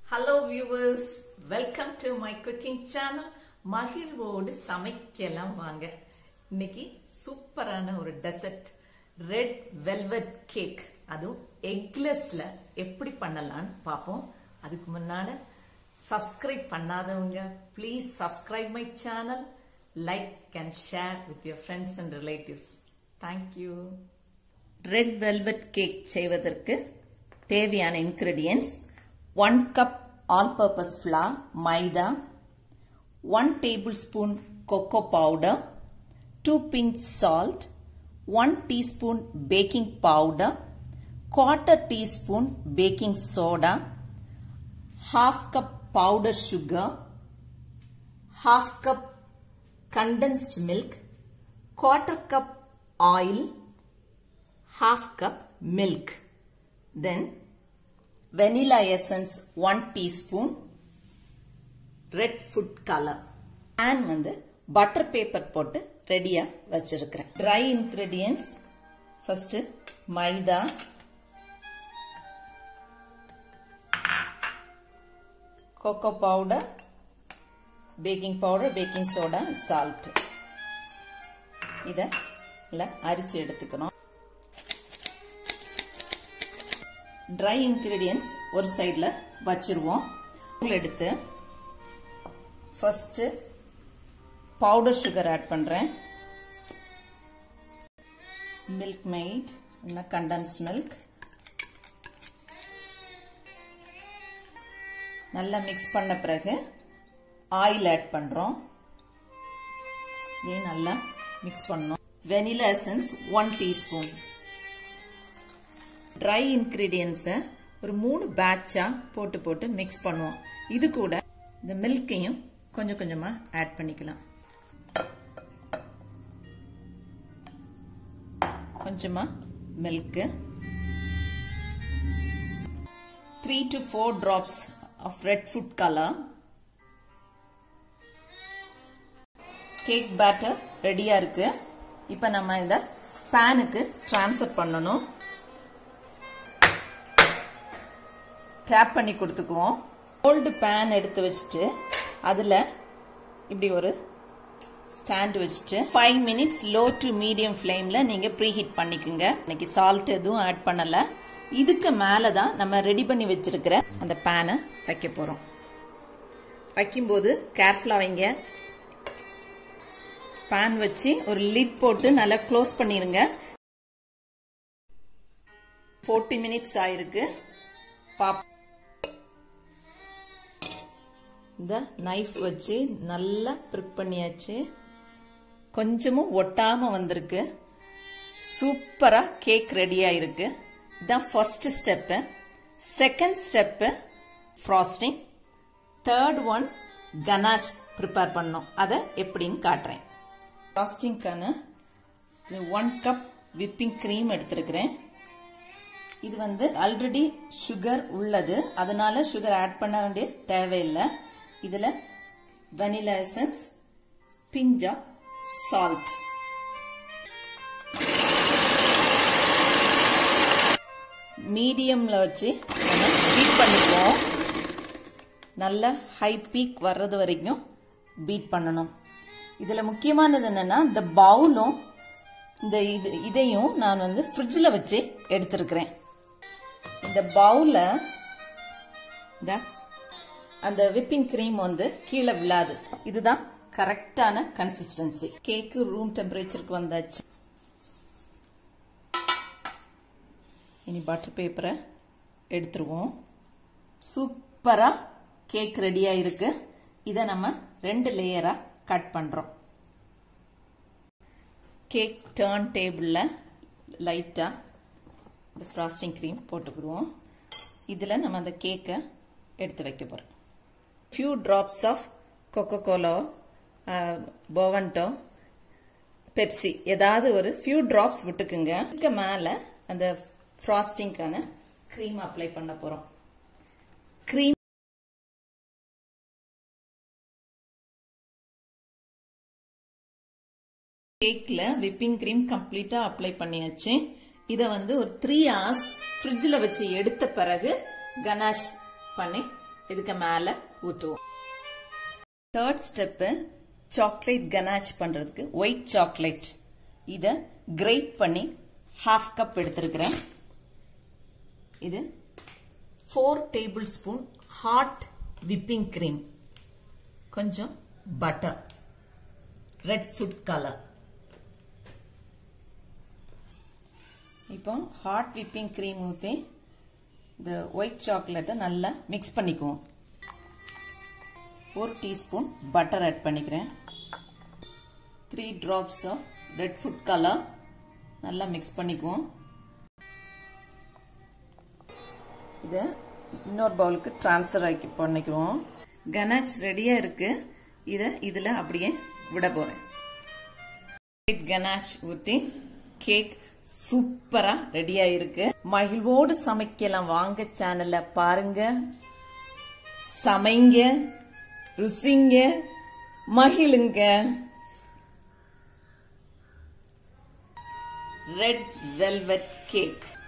Hello viewers welcome to my cooking channel மகிழ்வோடு சமைக்கலாம் வாங்க இன்னைக்கு சூப்பரான ஒரு டெசர்ட் ரெட் வெல்வெட் கேக் அதுவும் எக்லெஸ்ல எப்படி பண்ணலாம்னு பார்ப்போம் அதுக்கு முன்னால சப்ஸ்கிரைப் பண்ணாதவங்க please subscribe my channel like and share with your friends and relatives thank you red velvet cake செய்வதற்கு தேவையான ingredients one cup all purpose flour maida one table spoon cocoa powder two pinch salt one teaspoon baking powder quarter teaspoon baking soda half cup powder sugar, half cup condensed milk, quarter cup oil, half cup milk. Then vanilla essence 1 teaspoon, red food color. and வந்து butter paper போட்டு ரெடியா வச்சிருக்கிறேன் dry ingredients first maida cocoa powder, baking powder, baking soda and salt. இத இல்ல அரிச்சு எடுத்துக்கணும் dry ingredients ஒரு சைட்ல வச்சிருவோம் எடுத்து ஃபர்ஸ்ட் பவுடர் சுகர் ஆட் பண்றேன் மில்க் மெய்ட் கண்டன்ஸ் மில்க் நல்லா மிக்ஸ் பண்ண பிறகு ஆயில் ஆட் பண்றோம் இதே நல்லா மிக்ஸ் பண்ணோம் vanilla essence one teaspoon dry இன்கிரீடியன்ஸை ஒரு மூணு பேட்சா போட்டு போட்டு மிக்ஸ் பண்ணுவோம் இது கூட இந்த மில்கையும் கொஞ்சம் கொஞ்சமா ஆட் பண்ணிக்கலாம் கொஞ்சமா milk three to four drops of red food colour cake batter ரெடியா இருக்கு இப்ப நம்ம இந்த பேனுக்கு டிரான்ஸ்ஃபர் பண்ணணும் டேப் பண்ணி கொடுத்துக்குவோம் ஓல்டு பேன் எடுத்து வச்சுட்டு அதுல இப்படி ஒரு ஸ்டாண்ட் வச்சுட்டு five minutes low to medium ஃப்ளேம்ல நீங்க ப்ரீ ஹீட் பண்ணிக்கோங்க இன்னைக்கு சால்ட் எதுவும் ஆட் பண்ணல இதுக்கு மேல தான் நம்ம ரெடி பண்ணி வச்சிருக்கிற அந்த பேனை வைக்க போறோம் வைக்கும்போது கேர்ஃபுல்லா வைங்க பேன் வச்சு ஒரு லிட் போட்டு நல்லா க்ளோஸ் பண்ணிருங்க ஃபோர்ட்டி மினிட்ஸ் ஆயிருக்கு பாப் இந்த நைஃப் வச்சு நல்லா ப்ரிக் பண்ணியாச்சு கொஞ்சமும் ஒட்டாம வந்திருக்கு சூப்பரா கேக் ரெடி ஆயிருக்கு இதுதான் first step second step frosting third one ganache prepare பண்ணோம் அதை எப்படின்னு காட்டுறேன் ஃப்ராஸ்டிங்க்கான ஒன் கப் விப்பிங் க்ரீம் எடுத்திருக்கிறேன் இது வந்து ஆல்ரெடி சுகர் உள்ளது அதனால சுகர் ஆட் பண்ண வேண்டிய தேவையில்லை இதுல வெனிலா எசன்ஸ் பிஞ்சா சால்ட் மீடியம்ல வச்சு பீட் பண்ணிக்குவோம் நல்ல ஹை பீக் வர்றது வரைக்கும் பீட் பண்ணணும் இதுல முக்கியமானது என்னன்னா இந்த பவுலும் இந்த இது இதையும் நான் வந்து ஃப்ரிட்ஜில் வச்சு எடுத்திருக்கிறேன் இந்த பவுல இந்த அந்த விப்பிங் கிரீம் வந்து கீழே விழாது இதுதான் கரெக்டான கன்சிஸ்டன்சி கேக்கு ரூம் டெம்பரேச்சருக்கு வந்தாச்சு இனி பட்டர் பேப்பரை எடுத்துருவோம் சூப்பரா கேக் ரெடியா இருக்கு இதை நம்ம ரெண்டு லேயரா கட் பண்றோம் கேக் டேர்ன் டேபிளில் லைட்டாக இந்த ஃப்ராஸ்டிங் க்ரீம் போட்டுக்கிடுவோம் இதில் நம்ம அந்த கேக்கை எடுத்து வைக்க போகிறோம் ஃபியூ ட்ராப்ஸ் ஆஃப் கொக்கோ கோலோ போவன்டோ பெப்சி ஏதாவது ஒரு ஃபியூ ட்ராப்ஸ் விட்டுக்குங்க இதுக்கு மேலே அந்த ஃப்ராஸ்டிங்க்கான க்ரீம் அப்ளை பண்ண போகிறோம் க்ரீம் கேக்ல விப்பிங் கிரீம் கம்ப்ளீட்டா அப்ளை பண்ணியாச்சு இத வந்து ஒரு த்ரீ ஹவர்ஸ் ஃப்ரிட்ஜில் வச்சு எடுத்த பிறகு கனாஷ் பண்ணி இதுக்கு மேல ஊற்றுவோம் தேர்ட் ஸ்டெப்பு சாக்லேட் கனாச் பண்றதுக்கு ஒயிட் சாக்லேட் இத கிரேட் பண்ணி ஹாஃப் கப் எடுத்திருக்கிறேன் இது four table spoon hot whipping cream கொஞ்சம் பட்டர் ரெட் ஃபுட் கலர் இப்போ ஹாட் விப்பிங் கிரீம் ஊற்றி இந்த ஒயிட் சாக்லேட்டை நல்லா மிக்ஸ் பண்ணிக்குவோம் ஒரு டீஸ்பூன் பட்டர் ஆட் பண்ணிக்கிறேன் three drops of red food colour நல்லா மிக்ஸ் பண்ணிக்குவோம் இதை இன்னொரு பவுலுக்கு டிரான்ஸ்ஃபர் ஆக்கி பண்ணிக்குவோம் கனாச் ரெடியா இருக்கு இதை இதுல அப்படியே விட போறேன் கனாச் ஊத்தி கேக் சூப்பரா ரெடியா இருக்கு மகிழ்வோடு சமைக்கலாம் வாங்க சேனல்ல பாருங்க சமைங்க ருசிங்க மகிழுங்க ரெட் வெல்வெட் கேக்